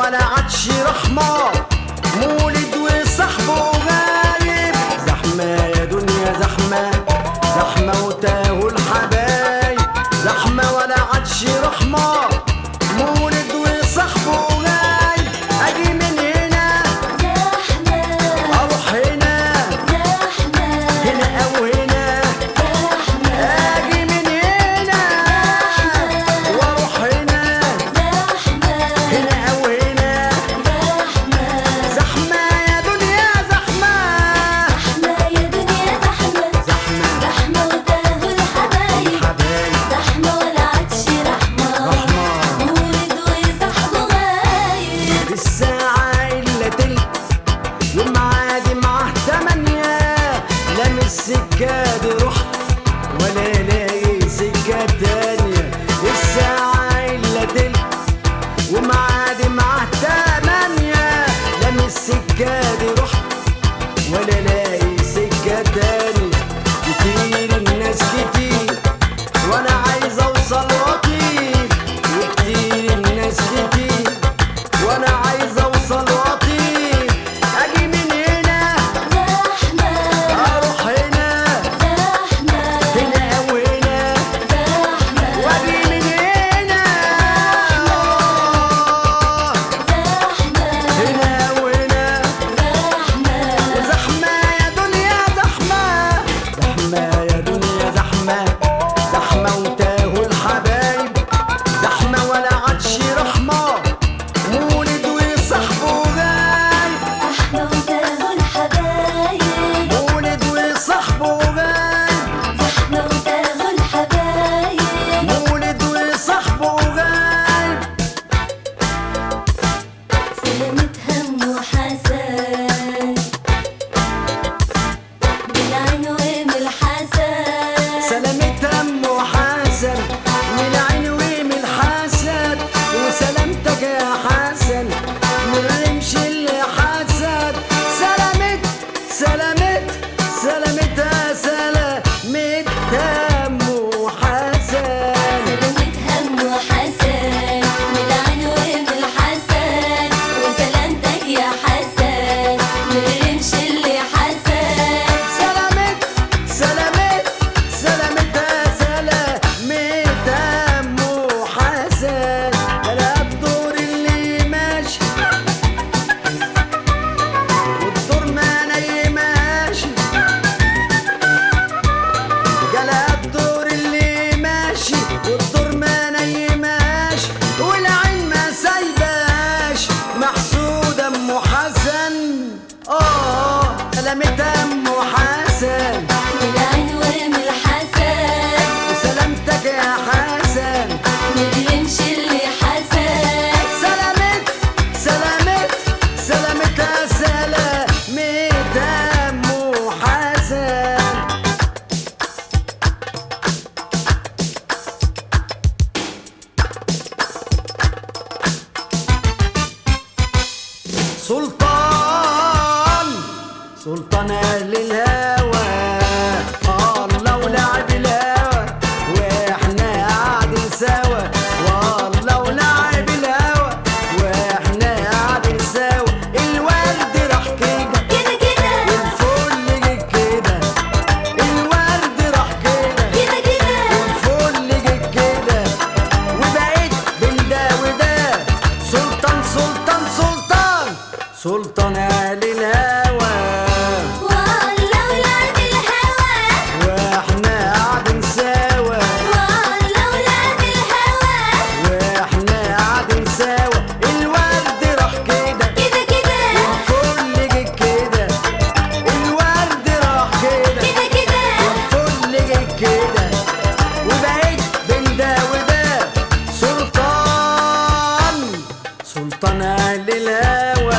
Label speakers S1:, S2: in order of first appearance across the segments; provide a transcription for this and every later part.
S1: ولا عطش رحمة مولد وصاحبه غايب زحمة يا دنيا زحمة زحمة وتاهوا الحبايب زحمة ولا عطش رحمة مولد وصاحبه غايب أجي من هنا
S2: زحمة
S1: أروح هنا
S2: زحمة
S1: هنا أو هنا
S2: زحمة
S1: أجي من هنا وأروح هنا
S2: زحمة
S1: هنا أو هنا
S2: زحمة
S1: زحمة يا دنيا زحمة
S2: زحمة يا دنيا زحمة
S1: زحمة
S2: زحمة وتاهوا الحبايب
S1: حبايب
S2: زحمة ولا عطش رحمة
S1: رحمة.
S2: مولد وصاحبه غايب
S1: الساعة إلا تلت ومعادي معاه تمانية لا من السكة دي رحت ولا لاقي سكة تانية الساعة إلا تلت ومعادي معاه تمانية لا من السكة دي رحت ولا لاقي سكة تانية كتير الناس كتير وانا عايز اوصل واطير وكتير الناس كتير وانا عايز اوصل واطير اجي من هنا
S2: زحمة
S1: اروح هنا
S2: زحمة
S1: هنا او هنا
S2: زحمة
S1: واجي من هنا
S2: زحمة
S1: هنا او هنا
S2: زحمة
S1: زحمة يا دنيا زحمة زحمة يا دنيا زحمة زحمة وتاهوا الحبايب زحمة ولا عطش رحمة مولد وصاحبه غايب
S2: زحمة وتاهوا الحبايب
S1: مولد وصاحبه غايب
S2: زحمة وتاهوا الحبايب
S1: مولد وصاحبه غايب
S2: سلامة هم وحسن بالعين وام الحسن
S1: سلامة هم وحسن من العين ومن الحسد وسلامتك يا حسن من الرمش اللي حسد سلامت سلامت سلامت يا سلامت هم وحسن
S2: سلامة هم وحسن بالعين وام الحسن وسلامتك يا حسن من الرمش اللي حسن
S1: سلامت سلامت سلامت سلامت دم وحسن انا الدور اللي ماشي والدور ما نايماش جلا الدور اللي ماشي والدور ما نايماش والعين ما سايباش محسود ام حسن اه سلامت ام حسن
S2: بالعين وام الحسن
S1: وسلامتك يا حسن
S2: من الرمش اللي حسن
S1: سلامت سلامت سلامت يا سلامت ام حسن سلطان سلطان اهل الهوى الله ولعب الهوى واحنا قاعدين سوا والله ولعب الهوى واحنا قاعدين سوا الورد راح كده
S2: كده كده
S1: والفل جه كده الورد راح كده
S2: كده كده
S1: والفل جه كده وبقيت بين ده وده سلطان سلطان سلطان سلطان اهل الهوى
S2: والله ولاد الهوى
S1: واحنا قاعدين سوا
S2: والله ولاد الهوى
S1: واحنا قاعدين سوا الورد راح كده
S2: كده كده
S1: والفل جه كده الورد راح كده
S2: كده كده
S1: والفل جه كده وبقيت بين ده وده سلطان سلطان اهل الهوى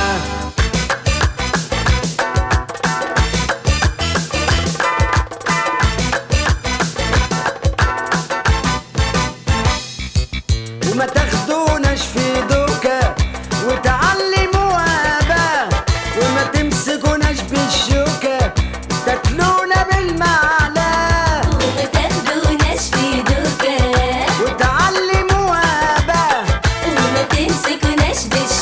S1: وما تاخدوناش في دوكا وتعلموها بقى وما تمسكوناش بالشوكة تاكلونا بالمعلقة
S2: وما تاخدوناش في دوكا
S1: وتعلموها بقى
S2: وما تمسكوناش بالشوكة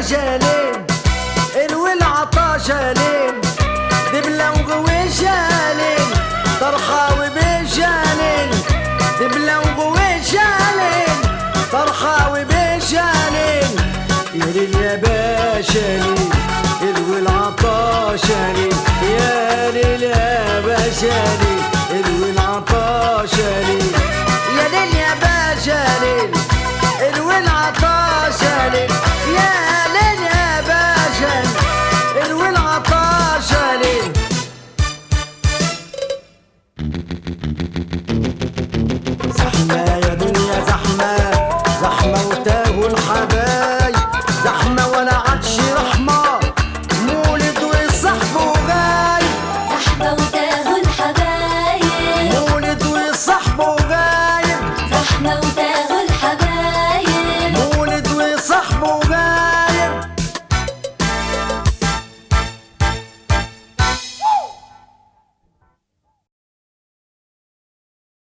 S1: باشا ليل الول عطاشة ليل دبلة وغويشة ليل طرحة وبيشة ليل دبلة وغويشة ليل طرحة وبيشة ليل يا ليل يا باشا ليل الول عطاشة ليل يا ليل يا باشا ليل الول عطاشة ليل يا ليل يا باشا ليل الول عطاشة